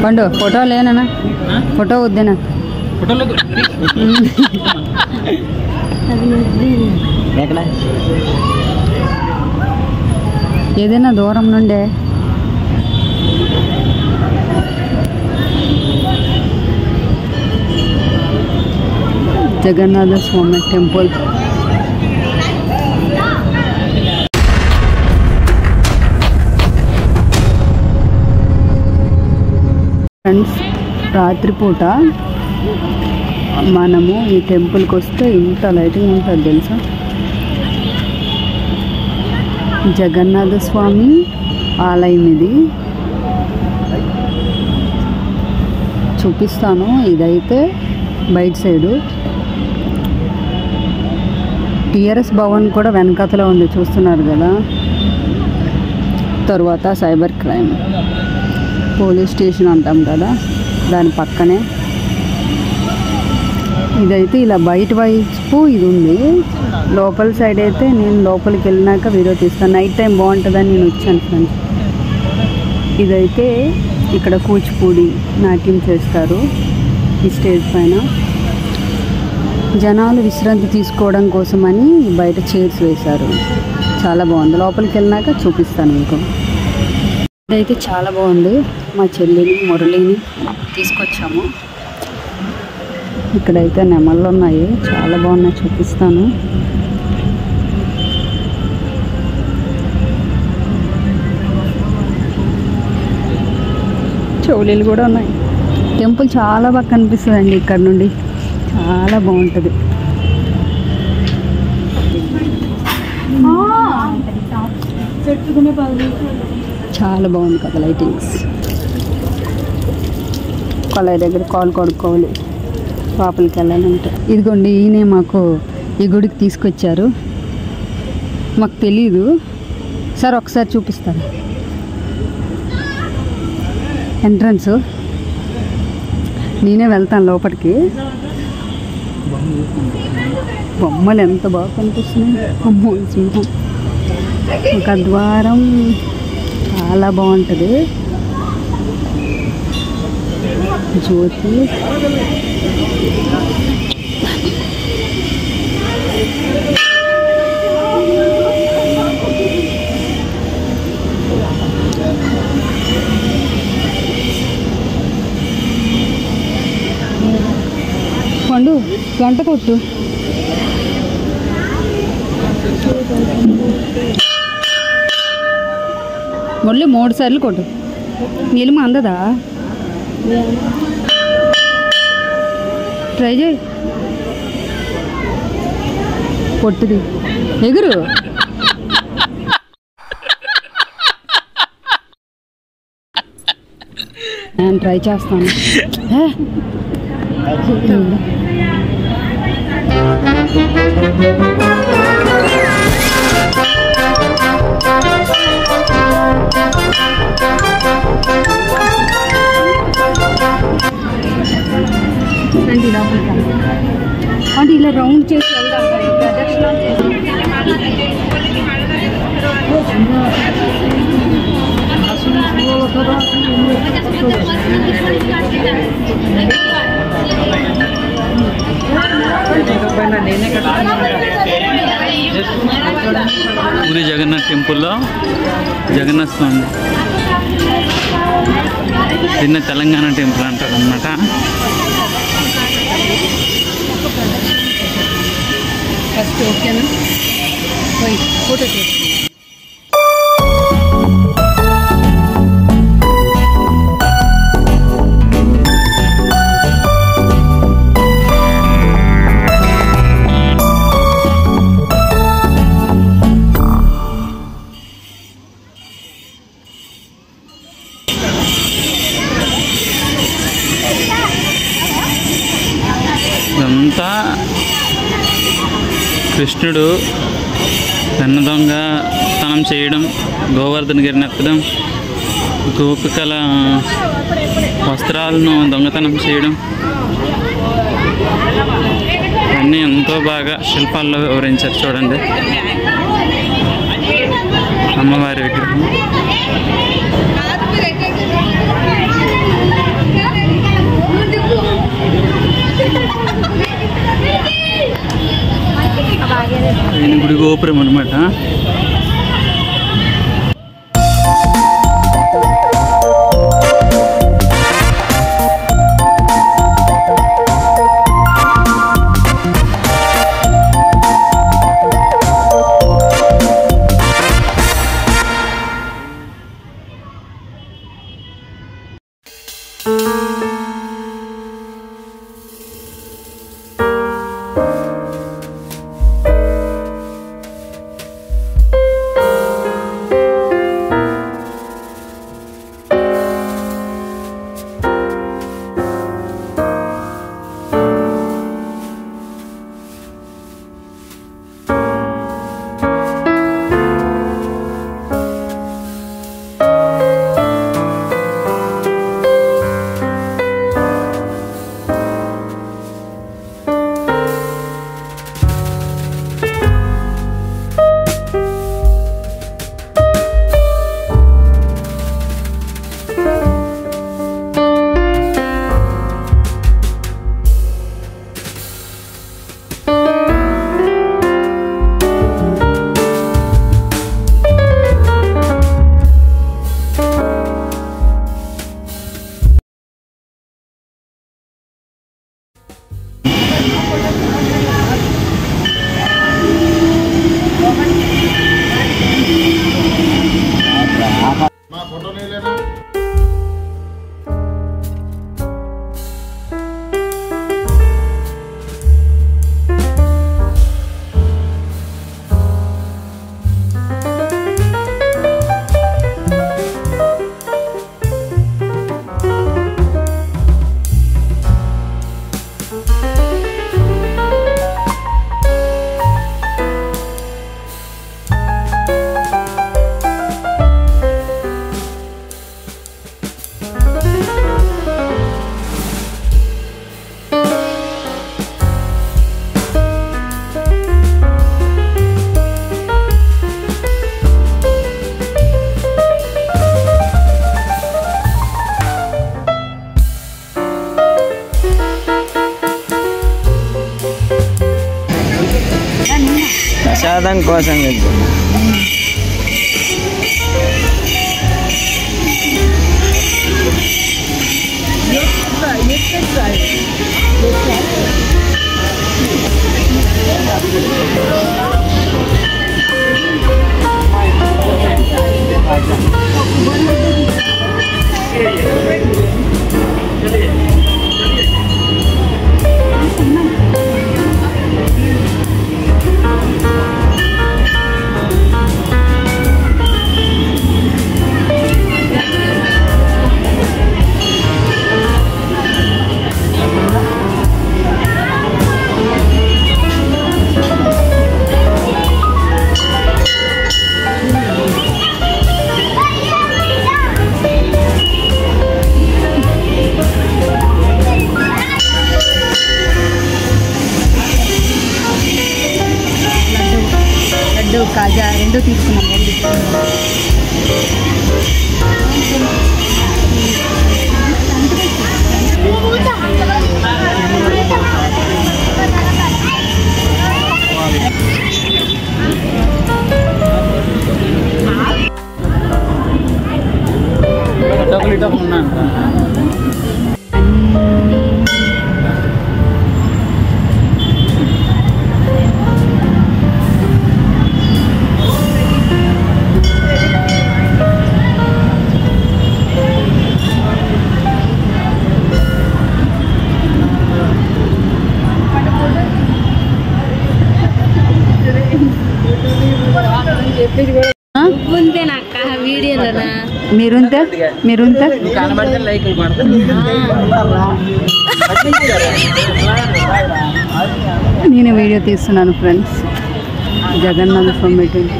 పండు ఫోటో లేనా ఫోటో వద్దేనా ఫోటోలో ఎక్కడ ఏదైనా దూరం నుండే జగన్నాథ స్వామి టెంపుల్ ఫ్రెండ్స్ రాత్రిపూట మనము ఈ టెంపుల్కి వస్తే ఇంత లైటింగ్ ఉంటుంది తెలుసా జగన్నాథ స్వామి ఆలయం ఇది చూపిస్తాను ఇదైతే బయట సైడు టిఆర్ఎస్ భవన్ కూడా వెనకాతలో ఉంది చూస్తున్నారు కదా తర్వాత సైబర్ క్రైమ్ పోలీస్ స్టేషన్ అంటాం కదా దాని పక్కనే ఇదైతే ఇలా బయట వైపు ఇది ఉంది లోపల సైడ్ అయితే నేను లోపలికి వెళ్ళినాక వీడియో తీస్తాను నైట్ టైం బాగుంటుందని నేను వచ్చాను ఫ్రెండ్స్ ఇదైతే ఇక్కడ కూచిపూడి నాట్యం చేస్తారు ఈ స్టేజ్ పైన జనాలు విశ్రాంతి తీసుకోవడం కోసమని బయట చైర్స్ వేశారు చాలా బాగుంది లోపలికి వెళ్ళినాక చూపిస్తాను మీకు ఇదైతే చాలా బాగుంది మా చెల్లిని మురళిని తీసుకొచ్చాము ఇక్కడైతే నెమళ్ళు ఉన్నాయి చాలా బాగున్నాయి చూపిస్తాను చౌలీలు కూడా ఉన్నాయి టెంపుల్ చాలా బాగా కనిపిస్తుంది అండి ఇక్కడ నుండి చాలా బాగుంటుంది చాలా బాగుంది కదా లైటింగ్స్ కొలాయి దగ్గర కాల్ కొడుకోవాలి లోపలికి వెళ్ళాలంటే ఇదిగోండి ఈయనే మాకు ఈ గుడికి తీసుకొచ్చారు మాకు తెలీదు సార్ ఒకసారి చూపిస్తారు ఎంట్రన్స్ నేనే వెళ్తాను లోపలికి బొమ్మలు ఎంత బాగా కనిపిస్తున్నాయి అమ్మో ఈ సింహం ఒక ద్వారం చాలా బాగుంటుంది జ్యోతి పండు గంట కొట్టు మురళి మూడు సార్లు కొట్టు నీలిమ అందదా ట్రై చేయి కొట్టుది ఎగురు నేను ట్రై చేస్తాను ఏ? రండి లోపలికి వెళ్దాం. అంటే ఇలా రౌండ్ చేసి వెళ్దాం రండి. ప్రదక్షిణాలు చేసి పూరి జగన్నాథ్ టెంపుల్లో జగన్నాథ్ స్వామి చిన్న తెలంగాణ టెంపుల్ అంటారు అనమాట ఫస్ట్ ఓకేనా పోయి ఫోటో తీసుకుందాం ఇదంతా కృష్ణుడు వెన్న దొంగ తనం చేయడం గోవర్ధన గిరిని ఎత్తడం గోపికల వస్త్రాలను దొంగతనం చేయడం అన్నీ ఎంతో బాగా శిల్పాల్లో వివరించారు చూడండి అమ్మవారి విగ్రహం అనమాట ప్రసాదం కోసం వెళ్తున్నా లడ్డు కాజా రెండు తీసుకున్నాం రండి ముందేనక్క వీడియోలోనా మీరుంత మీరుంత కనబడితే లైక్ నేను వీడియో తీస్తున్నాను ఫ్రెండ్స్ జగన్నాథ స్వామి టెంపుల్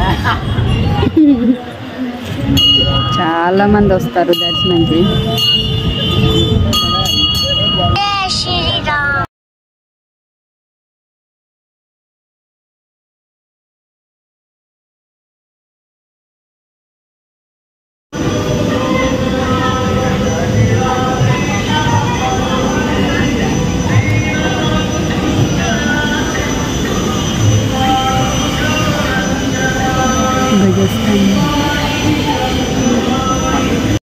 చాలా మంది వస్తారు దర్శనంకి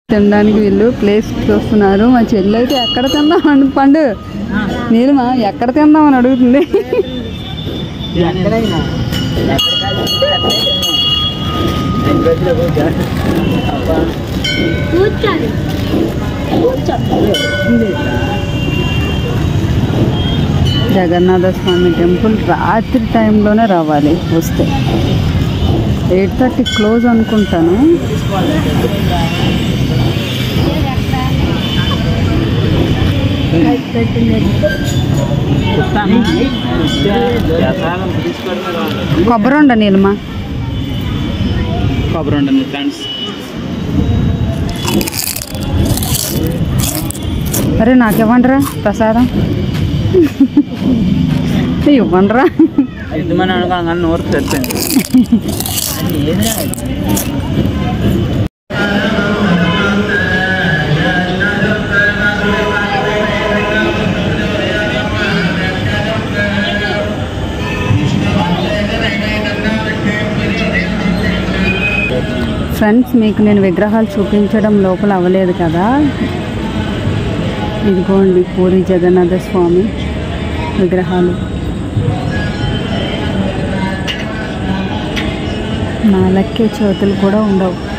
తినడానికి వీళ్ళు ప్లేస్ చూస్తున్నారు మా చెల్లి అయితే ఎక్కడ తిందాం అని పండు నీలిమా ఎక్కడ తిందాం అని అడుగుతుంది ఎక్కడైనా కూర్చోండి జగన్నాథ స్వామి టెంపుల్ రాత్రి టైంలోనే రావాలి వస్తే ఎయిట్ థర్టీ క్లోజ్ అనుకుంటాను కొబ్బరి ఉండ నీలిమా కొబ్బరి ఉంటుంది ఫ్రెండ్స్ అరే నాకివ్వండిరా ప్రసాదం ఇవ్వండిరా ఇద్దామని అనుకోను కానీ నోరు తెచ్చింది ఫ్రెండ్స్ మీకు నేను విగ్రహాలు చూపించడం లోపల అవ్వలేదు కదా ఇదిగోండి పూరి జగన్నాథ స్వామి విగ్రహాలు నాలక్కే చేతులు కూడా ఉండవు